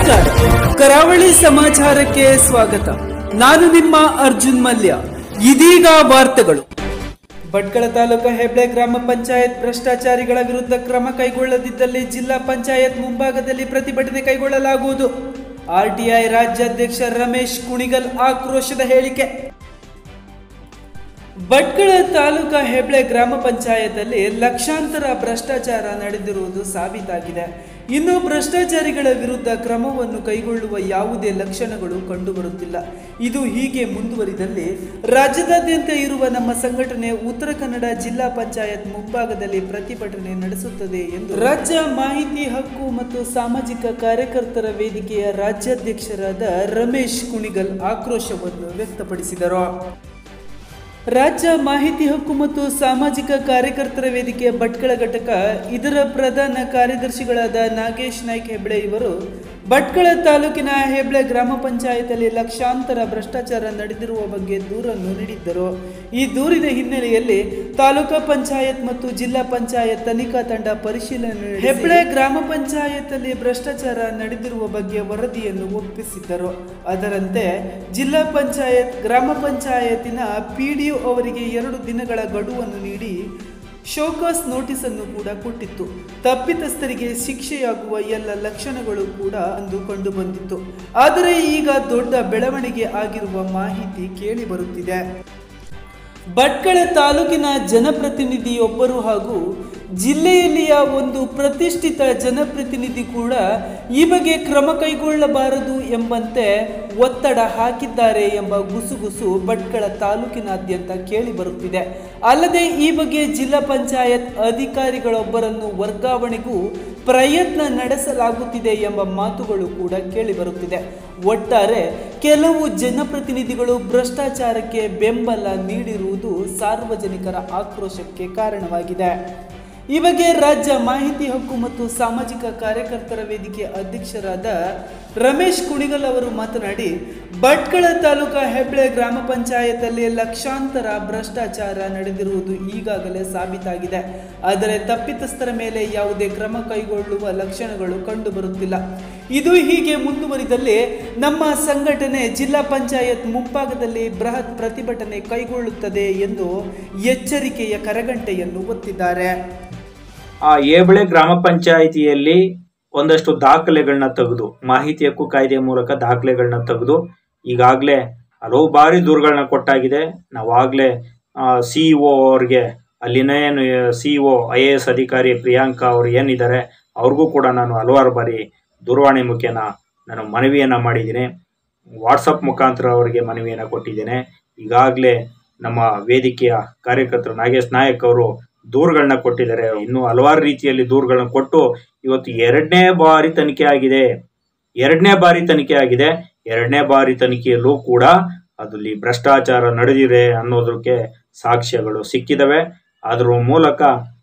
ನಮಸ್ಕಾರ ಕರಾವಳಿ ಸಮಾಚಾರಕ್ಕೆ ಸ್ವಾಗತ ನಾನು ನಿಮ್ಮ ಅರ್ಜುನ್ ಮಲ್ಯ ಇದೀಗ ವಾರ್ತೆಗಳು ಭಟ್ಕಳ ತಾಲೂಕು ಹೆಬ್ಳೆ ಗ್ರಾಮ ಪಂಚಾಯತ್ ಭ್ರಷ್ಟಾಚಾರಿಗಳ ವಿರುದ್ಧ ಕ್ರಮ ಕೈಗೊಳ್ಳದಿದ್ದಲ್ಲಿ ಜಿಲ್ಲಾ ಪಂಚಾಯತ್ ಮುಂಭಾಗದಲ್ಲಿ ಪ್ರತಿಭಟನೆ ಕೈಗೊಳ್ಳಲಾಗುವುದು ಆರ್ಟಿಐ ರಾಜ್ಯಾಧ್ಯಕ್ಷ ರಮೇಶ್ ಕುಣಿಗಲ್ ಆಕ್ರೋಶದ ಹೇಳಿಕೆ ಭಟ್ಕಳ ತಾಲೂಕಾ ಹೆಬ್ಳೆ ಗ್ರಾಮ ಪಂಚಾಯತಲ್ಲಿ ಲಕ್ಷಾಂತರ ಭ್ರಷ್ಟಾಚಾರ ನಡೆದಿರುವುದು ಸಾಬೀತಾಗಿದೆ ಇನ್ನು ಭ್ರಷ್ಟಾಚಾರಿಗಳ ವಿರುದ್ಧ ಕ್ರಮವನ್ನು ಕೈಗೊಳ್ಳುವ ಯಾವುದೇ ಲಕ್ಷಣಗಳು ಕಂಡುಬರುತ್ತಿಲ್ಲ ಇದು ಹೀಗೆ ಮುಂದುವರಿದಲ್ಲಿ ರಾಜ್ಯದಾದ್ಯಂತ ಇರುವ ನಮ್ಮ ಸಂಘಟನೆ ಉತ್ತರ ಕನ್ನಡ ಜಿಲ್ಲಾ ಪಂಚಾಯತ್ ಮುಂಭಾಗದಲ್ಲಿ ಪ್ರತಿಭಟನೆ ನಡೆಸುತ್ತದೆ ಎಂದು ರಾಜ್ಯ ಮಾಹಿತಿ ಹಕ್ಕು ಮತ್ತು ಸಾಮಾಜಿಕ ಕಾರ್ಯಕರ್ತರ ವೇದಿಕೆಯ ರಾಜ್ಯಾಧ್ಯಕ್ಷರಾದ ರಮೇಶ್ ಕುಣಿಗಲ್ ಆಕ್ರೋಶವನ್ನು ವ್ಯಕ್ತಪಡಿಸಿದರು ರಾಜ್ಯ ಮಾಹಿತಿ ಹಕ್ಕು ಮತ್ತು ಸಾಮಾಜಿಕ ಕಾರ್ಯಕರ್ತರ ವೇದಿಕೆಯ ಭಟ್ಕಳ ಘಟಕ ಇದರ ಪ್ರಧಾನ ಕಾರ್ಯದರ್ಶಿಗಳಾದ ನಾಗೇಶ್ ನಾಯ್ಕ್ ಹೆಬ್ಳೆ ಇವರು ಭಟ್ಕಳ ತಾಲೂಕಿನ ಹೆಬ್ಳೆ ಗ್ರಾಮ ಪಂಚಾಯತಲ್ಲಿ ಲಕ್ಷಾಂತರ ಭ್ರಷ್ಟಾಚಾರ ನಡೆದಿರುವ ಬಗ್ಗೆ ದೂರನ್ನು ನೀಡಿದ್ದರು ಈ ದೂರಿನ ಹಿನ್ನೆಲೆಯಲ್ಲಿ ತಾಲೂಕಾ ಪಂಚಾಯತ್ ಮತ್ತು ಜಿಲ್ಲಾ ಪಂಚಾಯತ್ ತನಿಖಾ ತಂಡ ಪರಿಶೀಲನೆ ನಡೆಸಿ ಹೆಬ್ಳೆ ಗ್ರಾಮ ಪಂಚಾಯತಲ್ಲಿ ಭ್ರಷ್ಟಾಚಾರ ನಡೆದಿರುವ ಬಗ್ಗೆ ವರದಿಯನ್ನು ಒಪ್ಪಿಸಿದ್ದರು ಅದರಂತೆ ಜಿಲ್ಲಾ ಪಂಚಾಯತ್ ಗ್ರಾಮ ಪಂಚಾಯತಿನ ಪಿಡಿಒ ಅವರಿಗೆ ಎರಡು ದಿನಗಳ ಗಡುವನ್ನು ನೀಡಿ ಶೋಕಾಸ್ ನೋಟಿಸ್ ಅನ್ನು ಕೂಡ ಕೊಟ್ಟಿತ್ತು ತಪ್ಪಿತಸ್ಥರಿಗೆ ಶಿಕ್ಷೆಯಾಗುವ ಎಲ್ಲ ಲಕ್ಷಣಗಳು ಕೂಡ ಅಂದು ಕಂಡು ಬಂದಿತ್ತು ಆದರೆ ಈಗ ದೊಡ್ಡ ಬೆಳವಣಿಗೆ ಆಗಿರುವ ಮಾಹಿತಿ ಕೇಳಿ ಬರುತ್ತಿದೆ ಭಟ್ಕಳ ತಾಲೂಕಿನ ಜನಪ್ರತಿನಿಧಿಯೊಬ್ಬರು ಹಾಗೂ ಜಿಲ್ಲೆಯಲ್ಲಿಯ ಒಂದು ಪ್ರತಿಷ್ಠಿತ ಜನಪ್ರತಿನಿಧಿ ಕೂಡ ಈ ಬಗ್ಗೆ ಕ್ರಮ ಕೈಗೊಳ್ಳಬಾರದು ಎಂಬಂತೆ ಒತ್ತಡ ಹಾಕಿದ್ದಾರೆ ಎಂಬ ಗುಸುಗುಸು ಭಟ್ಕಳ ತಾಲೂಕಿನಾದ್ಯಂತ ಕೇಳಿ ಬರುತ್ತಿದೆ ಅಲ್ಲದೆ ಈ ಬಗ್ಗೆ ಜಿಲ್ಲಾ ಪಂಚಾಯತ್ ಅಧಿಕಾರಿಗಳೊಬ್ಬರನ್ನು ವರ್ಗಾವಣೆಗೂ ಪ್ರಯತ್ನ ನಡೆಸಲಾಗುತ್ತಿದೆ ಎಂಬ ಮಾತುಗಳು ಕೂಡ ಕೇಳಿಬರುತ್ತಿದೆ ಒಟ್ಟಾರೆ ಕೆಲವು ಜನಪ್ರತಿನಿಧಿಗಳು ಭ್ರಷ್ಟಾಚಾರಕ್ಕೆ ಬೆಂಬಲ ನೀಡಿರುವುದು ಸಾರ್ವಜನಿಕರ ಆಕ್ರೋಶಕ್ಕೆ ಕಾರಣವಾಗಿದೆ ಈ ಬಗ್ಗೆ ರಾಜ್ಯ ಮಾಹಿತಿ ಹಕ್ಕು ಮತ್ತು ಸಾಮಾಜಿಕ ಕಾರ್ಯಕರ್ತರ ವೇದಿಕೆ ಅಧ್ಯಕ್ಷರಾದ ರಮೇಶ್ ಕುಣಿಗಲ್ ಅವರು ಮಾತನಾಡಿ ಭಟ್ಕಳ ತಾಲೂಕಾ ಹೆಬ್ಳೆ ಗ್ರಾಮ ಪಂಚಾಯತಲ್ಲಿ ಲಕ್ಷಾಂತರ ಭ್ರಷ್ಟಾಚಾರ ನಡೆದಿರುವುದು ಈಗಾಗಲೇ ಸಾಬೀತಾಗಿದೆ ಆದರೆ ತಪ್ಪಿತಸ್ಥರ ಮೇಲೆ ಯಾವುದೇ ಕ್ರಮ ಕೈಗೊಳ್ಳುವ ಲಕ್ಷಣಗಳು ಕಂಡುಬರುತ್ತಿಲ್ಲ ಇದು ಹೀಗೆ ಮುಂದುವರಿದಲ್ಲಿ ನಮ್ಮ ಸಂಘಟನೆ ಜಿಲ್ಲಾ ಪಂಚಾಯತ್ ಮುಂಭಾಗದಲ್ಲಿ ಬೃಹತ್ ಪ್ರತಿಭಟನೆ ಕೈಗೊಳ್ಳುತ್ತದೆ ಎಂದು ಎಚ್ಚರಿಕೆಯ ಕರಗಂಟೆಯನ್ನು ಒತ್ತಿದ್ದಾರೆ ಆ ಏಬಳೆ ಗ್ರಾಮ ಪಂಚಾಯಿತಿಯಲ್ಲಿ ಒಂದಷ್ಟು ದಾಖಲೆಗಳನ್ನ ತೆಗೆದು ಮಾಹಿತಿ ಹಕ್ಕು ಕಾಯ್ದೆ ಮೂಲಕ ದಾಖಲೆಗಳನ್ನ ತೆಗೆದು ಈಗಾಗಲೇ ಹಲವು ಬಾರಿ ದೂರುಗಳನ್ನ ಕೊಟ್ಟಾಗಿದೆ ನಾವಾಗಲೇ ಸಿ ಇ ಅವ್ರಿಗೆ ಅಲ್ಲಿನ ಏನು C E I A S ಅಧಿಕಾರಿ ಪ್ರಿಯಾಂಕಾ ಅವ್ರು ಏನಿದ್ದಾರೆ ಅವ್ರಿಗೂ ಕೂಡ ನಾನು ಹಲವಾರು ಬಾರಿ ದೂರವಾಣಿ ಮುಖೇನ ನಾನು ಮನವಿಯನ್ನು ಮಾಡಿದ್ದೀನಿ ವಾಟ್ಸಪ್ ಮುಖಾಂತರ ಅವರಿಗೆ ಮನವಿಯನ್ನು ಕೊಟ್ಟಿದ್ದೇನೆ ಈಗಾಗಲೇ ನಮ್ಮ ವೇದಿಕೆಯ ಕಾರ್ಯಕರ್ತರು ನಾಗೇಶ್ ನಾಯಕ್ ಅವರು ದೂರುಗಳನ್ನ ಕೊಟ್ಟಿದ್ದಾರೆ ಇನ್ನು ಹಲವಾರು ರೀತಿಯಲ್ಲಿ ದೂರುಗಳನ್ನ ಕೊಟ್ಟು ಇವತ್ತು ಎರಡನೇ ಬಾರಿ ತನಿಖೆ ಆಗಿದೆ ಎರಡನೇ ಬಾರಿ ತನಿಖೆ ಆಗಿದೆ ಎರಡನೇ ಬಾರಿ ತನಿಖೆಯಲ್ಲೂ ಕೂಡ ಅದಲ್ಲಿ ಭ್ರಷ್ಟಾಚಾರ ನಡೆದಿದೆ ಅನ್ನೋದಕ್ಕೆ ಸಾಕ್ಷ್ಯಗಳು ಸಿಕ್ಕಿದವೆ ಅದರ ಮೂಲಕ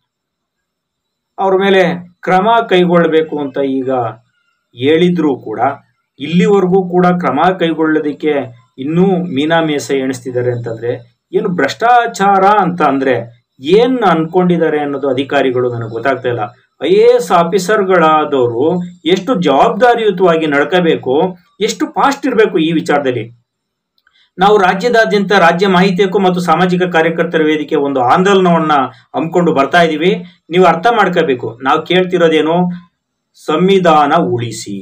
ಅವ್ರ ಮೇಲೆ ಕ್ರಮ ಕೈಗೊಳ್ಳಬೇಕು ಅಂತ ಈಗ ಹೇಳಿದ್ರೂ ಕೂಡ ಇಲ್ಲಿವರೆಗೂ ಕೂಡ ಕ್ರಮ ಕೈಗೊಳ್ಳೋದಕ್ಕೆ ಇನ್ನೂ ಮೀನಾಮೇಸ ಎಣಿಸ್ತಿದ್ದಾರೆ ಅಂತಂದ್ರೆ ಏನು ಭ್ರಷ್ಟಾಚಾರ ಅಂತ ಅಂದ್ರೆ ಏನ್ ಅನ್ಕೊಂಡಿದ್ದಾರೆ ಅನ್ನೋದು ಅಧಿಕಾರಿಗಳು ನನಗೆ ಗೊತ್ತಾಗ್ತಾ ಇಲ್ಲ ಐ ಎ ಎಸ್ ಆಫೀಸರ್ಗಳಾದವರು ಎಷ್ಟು ಜವಾಬ್ದಾರಿಯುತವಾಗಿ ನಡ್ಕೋಬೇಕು ಎಷ್ಟು ಫಾಸ್ಟ್ ಇರಬೇಕು ಈ ವಿಚಾರದಲ್ಲಿ ನಾವು ರಾಜ್ಯದಾದ್ಯಂತ ರಾಜ್ಯ ಮಾಹಿತಿ ಹಕ್ಕು ಮತ್ತು ಸಾಮಾಜಿಕ ಕಾರ್ಯಕರ್ತರ ವೇದಿಕೆ ಒಂದು ಆಂದೋಲನವನ್ನ ಹಮ್ಮಿಕೊಂಡು ಬರ್ತಾ ಇದೀವಿ ನೀವು ಅರ್ಥ ಮಾಡ್ಕೋಬೇಕು ನಾವು ಕೇಳ್ತಿರೋದೇನು ಸಂವಿಧಾನ ಉಳಿಸಿ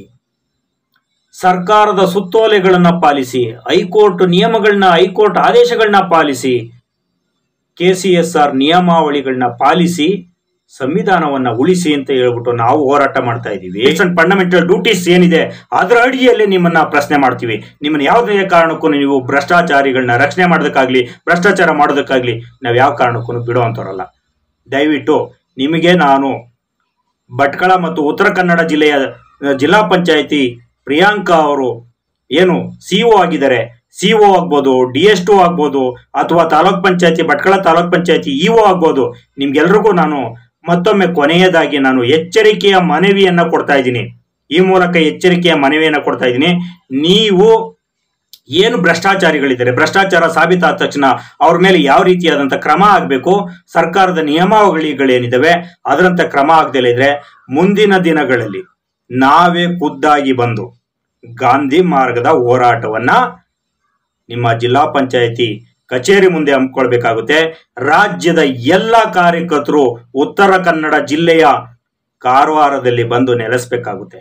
ಸರ್ಕಾರದ ಸುತ್ತೋಲೆಗಳನ್ನ ಪಾಲಿಸಿ ಹೈಕೋರ್ಟ್ ನಿಯಮಗಳನ್ನ ಹೈಕೋರ್ಟ್ ಆದೇಶಗಳನ್ನ ಪಾಲಿಸಿ ಕೆ ಸಿ ಎಸ್ ಆರ್ ನಿಯಮಾವಳಿಗಳನ್ನ ಪಾಲಿಸಿ ಸಂವಿಧಾನವನ್ನ ಉಳಿಸಿ ಅಂತ ಹೇಳ್ಬಿಟ್ಟು ನಾವು ಹೋರಾಟ ಮಾಡ್ತಾ ಇದ್ದೀವಿ ಫಂಡಮೆಂಟಲ್ ಡ್ಯೂಟೀಸ್ ಏನಿದೆ ಅದರ ಅಡಿಯಲ್ಲಿ ನಿಮ್ಮನ್ನ ಪ್ರಶ್ನೆ ಮಾಡ್ತೀವಿ ನಿಮ್ಮನ್ನ ಯಾವುದೇ ಕಾರಣಕ್ಕೂ ನೀವು ಭ್ರಷ್ಟಾಚಾರಿಗಳನ್ನ ರಕ್ಷಣೆ ಮಾಡೋದಕ್ಕಾಗ್ಲಿ ಭ್ರಷ್ಟಾಚಾರ ಮಾಡೋದಕ್ಕಾಗ್ಲಿ ನಾವು ಯಾವ ಕಾರಣಕ್ಕೂ ಬಿಡುವಂತವರಲ್ಲ ದಯವಿಟ್ಟು ನಿಮಗೆ ನಾನು ಭಟ್ಕಳ ಮತ್ತು ಉತ್ತರ ಕನ್ನಡ ಜಿಲ್ಲೆಯ ಅಹ್, ಜಿಲ್ಲಾ ಪಂಚಾಯಿತಿ ಪ್ರಿಯಾಂಕಾ ಅವರು ಏನು ಸಿಒ ಆಗಿದ್ದಾರೆ ಸಿಒ ಆಗ್ಬೋದು ಡಿ ಎಸ್ ಟು ಆಗ್ಬೋದು ಅಥವಾ ತಾಲೂಕ್ ಪಂಚಾಯತಿ ಭಟ್ಕಳ ತಾಲೂಕ್ ಪಂಚಾಯತಿ ಇಒ ಆಗ್ಬೋದು ನಿಮ್ಗೆಲ್ರಿಗೂ ನಾನು ಮತ್ತೊಮ್ಮೆ ಕೊನೆಯದಾಗಿ ನಾನು ಎಚ್ಚರಿಕೆಯ ಮನವಿಯನ್ನ ಕೊಡ್ತಾ ಇದ್ದೀನಿ ಈ ಮೂಲಕ ಎಚ್ಚರಿಕೆಯ ಮನವಿಯನ್ನ ಕೊಡ್ತಾ ಇದ್ದೀನಿ ನೀವು ಏನು ಭ್ರಷ್ಟಾಚಾರಿಗಳಿದ್ದಾರೆ ಭ್ರಷ್ಟಾಚಾರ ಸಾಬೀತಾದ ತಕ್ಷಣ ಅವ್ರ ಮೇಲೆ ಯಾವ ರೀತಿಯಾದಂಥ ಕ್ರಮ ಆಗಬೇಕು ಸರ್ಕಾರದ ನಿಯಮಾವಳಿಗಳೇನಿದಾವೆ ಅದರಂತೆ ಕ್ರಮ ಆಗದಲ್ಲೇ ಇದ್ರೆ ಮುಂದಿನ ದಿನಗಳಲ್ಲಿ ನಾವೇ ಖುದ್ದಾಗಿ ಬಂದು ಗಾಂಧಿ ಮಾರ್ಗದ ಹೋರಾಟವನ್ನ ನಿಮ್ಮ ಜಿಲ್ಲಾ ಪಂಚಾಯತಿ ಕಚೇರಿ ಮುಂದೆ ಹಮ್ಮಿಕೊಳ್ಬೇಕಾಗುತ್ತೆ ರಾಜ್ಯದ ಎಲ್ಲ ಕಾರ್ಯಕರ್ತರು ಉತ್ತರ ಕನ್ನಡ ಜಿಲ್ಲೆಯ ಕಾರವಾರದಲ್ಲಿ ಬಂದು ನೆಲೆಸಬೇಕಾಗುತ್ತೆ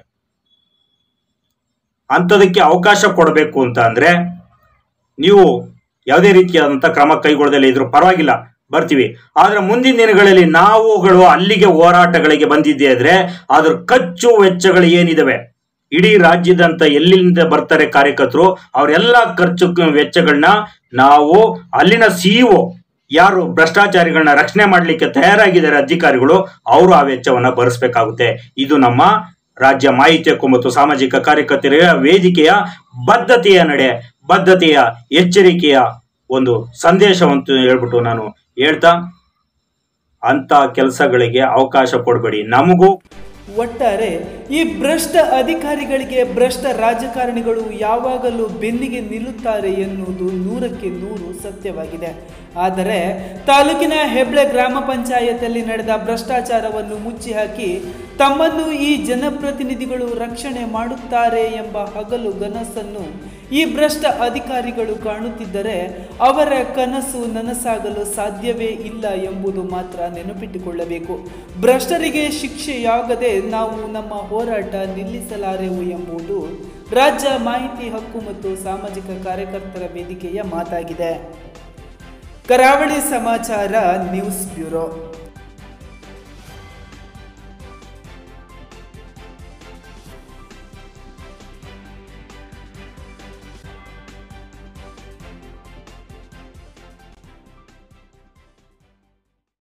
ಅಂಥದಕ್ಕೆ ಅವಕಾಶ ಕೊಡಬೇಕು ಅಂತ ಅಂದ್ರೆ ನೀವು ಯಾವುದೇ ರೀತಿಯಾದಂಥ ಕ್ರಮ ಕೈಗೊಳ್ಳದಲ್ಲೇ ಇದ್ರು ಪರವಾಗಿಲ್ಲ ಬರ್ತೀವಿ ಆದ್ರೆ ಮುಂದಿನ ದಿನಗಳಲ್ಲಿ ನಾವುಗಳು ಅಲ್ಲಿಗೆ ಹೋರಾಟಗಳಿಗೆ ಬಂದಿದ್ದೆ ಆದ್ರೆ ಅದ್ರ ಖರ್ಚು ವೆಚ್ಚಗಳು ಏನಿದಾವೆ ಇಡೀ ರಾಜ್ಯದಂತ ಎಲ್ಲಿಂದ ಬರ್ತಾರೆ ಕಾರ್ಯಕರ್ತರು ಅವರೆಲ್ಲ ಖರ್ಚು ವೆಚ್ಚಗಳನ್ನ ನಾವು ಅಲ್ಲಿನ ಸಿಇಒ ಯಾರು ಭ್ರಷ್ಟಾಚಾರಿಗಳನ್ನ ರಕ್ಷಣೆ ಮಾಡಲಿಕ್ಕೆ ತಯಾರಾಗಿದ್ದಾರೆ ಅಧಿಕಾರಿಗಳು ಅವರು ಆ ವೆಚ್ಚವನ್ನ ಭರಿಸಬೇಕಾಗುತ್ತೆ ಇದು ನಮ್ಮ ರಾಜ್ಯ ಮಾಹಿತಿ ಹಕ್ಕು ಮತ್ತು ಸಾಮಾಜಿಕ ಕಾರ್ಯಕರ್ತರ ವೇದಿಕೆಯ ಬದ್ಧತೆಯ ನಡೆ ಬದ್ಧತೆಯ ಎಚ್ಚರಿಕೆಯ ಒಂದು ಸಂದೇಶವಂತ ಹೇಳ್ಬಿಟ್ಟು ನಾನು ಹೇಳ್ತಾ ಅಂತ ಕೆಲಸಗಳಿಗೆ ಅವಕಾಶ ಕೊಡಬೇಡಿ ನಮಗೂ ಒಟ್ಟಾರೆ ಈ ಭ್ರಷ್ಟ ಅಧಿಕಾರಿಗಳಿಗೆ ಭ್ರಷ್ಟ ರಾಜಕಾರಣಿಗಳು ಯಾವಾಗಲೂ ಬೆನ್ನಿಗೆ ನಿಲ್ಲುತ್ತಾರೆ ಎನ್ನುವುದು ನೂರಕ್ಕೆ ನೂರು ಸತ್ಯವಾಗಿದೆ ಆದರೆ ತಾಲೂಕಿನ ಹೆಬ್ಳೆ ಗ್ರಾಮ ಪಂಚಾಯತಲ್ಲಿ ನಡೆದ ಭ್ರಷ್ಟಾಚಾರವನ್ನು ಮುಚ್ಚಿ ಹಾಕಿ ತಮ್ಮನ್ನು ಈ ಜನಪ್ರತಿನಿಧಿಗಳು ರಕ್ಷಣೆ ಮಾಡುತ್ತಾರೆ ಎಂಬ ಹಗಲು ಕನಸನ್ನು ಈ ಭ್ರಷ್ಟ ಅಧಿಕಾರಿಗಳು ಕಾಣುತ್ತಿದ್ದರೆ ಅವರ ಕನಸು ನನಸಾಗಲು ಸಾಧ್ಯವೇ ಇಲ್ಲ ಎಂಬುದು ಮಾತ್ರ ನೆನಪಿಟ್ಟುಕೊಳ್ಳಬೇಕು ಭ್ರಷ್ಟರಿಗೆ ಶಿಕ್ಷೆಯಾಗದೆ ನಾವು ನಮ್ಮ ಹೋರಾಟ ನಿಲ್ಲಿಸಲಾರೆವು ಎಂಬುದು ರಾಜ್ಯ ಮಾಹಿತಿ ಹಕ್ಕು ಮತ್ತು ಸಾಮಾಜಿಕ ಕಾರ್ಯಕರ್ತರ ವೇದಿಕೆಯ ಮಾತಾಗಿದೆ ಕರಾವಳಿ ಸಮಾಚಾರ ನ್ಯೂಸ್ ಬ್ಯೂರೋ